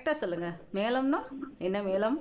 கரெக்டா சொல்லுங்க மேளம்னா என்ன மேளம்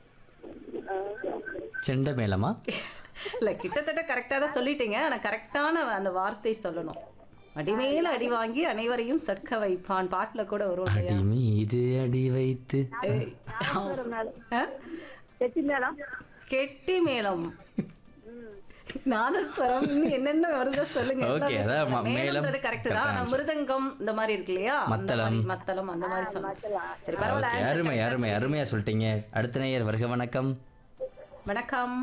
செண்ட மேளமா இல்ல கிட்டத்தட்ட கரெக்டா தான் சொல்லிட்டீங்க ஆனா கரெக்டான அந்த வார்த்தை சொல்லணும் அடிமேல அடி வாங்கி அனைவரையும் சக்க வைப்பான் பாட்டுல கூட வரும் இல்லையா? அடி மீது அடி வைத்து ஏய், ஆ? செட்டி மேடம் கெட்டி மேளம் நாதஸ்வரம் இன்னும் என்னென்ன வருதோ சொல்லுங்க Okay, எல்லாமே அதான் சொல்லுங்க. ம- மேளம் மேளம்ன்றது correct தான் ஆனா correct மிருதங்கம் இந்த மாதிரி இருக்கு இல்லையா அந்த மத்தளம். மாதிரி, மத்தளம் அந்த மாதிரி சொல்லுங்க சரி பரவாயில்ல ஓகே answer அருமை correct ஆ அருமை அருமையா சொல்லிட்டீங்க அடுத்த நேயர் வருக வணக்கம் சொல்லுங்க. வணக்கம்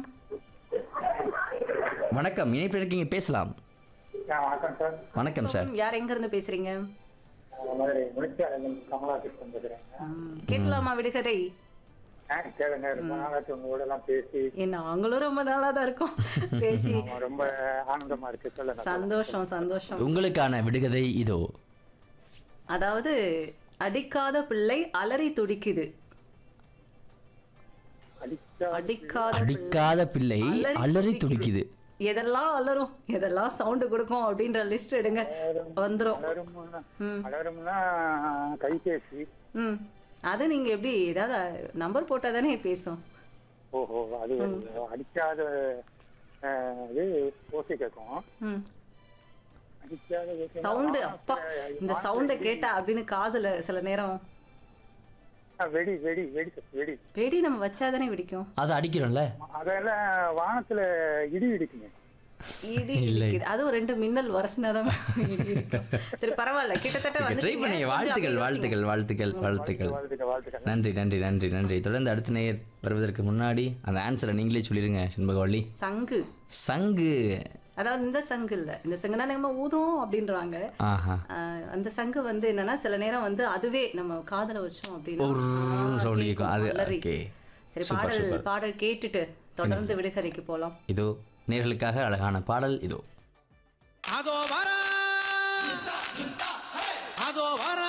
வணக்கம் இணைப்பில் இருக்கீங்க பேசலாம் வணக்கம் சார் வணக்கம் சார் யார் எங்க இருந்து பேசுறீங்க மதுரை முடிச்சாளர்கள் கமலா கிருஷ்ணன் பேசுறேன் ம், கேட்கலாமா விடுகதை ஆ, கேளுங்க ரொம்ப நாளாச்சு உங்க கூட எல்லாம் பேசி என்ன நாங்களும் ரொம்ப நாளா தான் இருக்கோம் பேசி ஆமா, ரொம்ப ஆனந்தமா இருக்கு சொல்லுங்க சந்தோஷம் சந்தோஷம் உங்களுக்கான விடுகதை இதோ அதாவது அடிக்காத பிள்ளை அலறி துடிக்குது அடிச்சா அடிக்காத பிள்ளை அடிக்காத பிள்ளை அலறி துடிக்குது எதெல்லாம் அலறும் எதெல்லாம் சவுண்டு கொடுக்கும் அப்படின்ற லிஸ்ட் எடுங்க வந்துரும் அலரும்னா ம். அலரும்னா கைபேசி ம் அது நீங்க எப்படி ஏதாவது நம்பர் போட்டா தானே பேசும் ஓஹோ அது அடிக்காத ஆ, இது ஓசை கேட்கும் ம் அடிக்காத ஓசை சவுண்டு அப்பா இந்த சவுண்டை கேட்டா அப்படின்னு காதுல சில நேரம் ஆ, வெடி வெடி வெடி வெடி வெடி நம்ம வச்சாதானே வெடிக்கும் அதை அடிக்கிறோம்ல அதெல்லாம் வானத்துல இடி இடிக்குங்க இடி இடிக்குது அதுவும் ரெண்டு மின்னல் வரசினாதான் இடி இடிக்கும் சரி பரவாயில்ல கிட்டத்தட்ட வந்து ட்ரை பண்ணி வாழ்த்துக்கள் வாழ்த்துக்கள் வாழ்த்துக்கள் வாழ்த்துக்கள் வாழ்த்துக்க வாழ்த்துக்க நன்றி நன்றி நன்றி நன்றி தொடர்ந்து அடுத்த நேயர் வருவதற்கு முன்னாடி அந்த ஆன்சரை நீங்களே சொல்லிடுங்க செண்பகவள்ளி சங்கு சங்கு அதாவது இந்த சங்கு இல்ல இந்த சங்குனா நம்ம ஊதும் அப்படின்றாங்க ஆஹா ஆஹ் அந்த சங்கு வந்து என்னன்னா சில நேரம் வந்து அதுவே நம்ம காதுல வச்சோம் அப்படின்னா ஒரு ஆஹ் sound கேட்கும், கேட்கும். அது அலறி. okay. சரி Super, பாடல் super. பாடல் கேட்டுட்டு தொடர்ந்து விடுகதைக்கு போலாம் இதோ நேர்களுக்காக அழகான பாடல் இதோ அதோ வர அதோ வர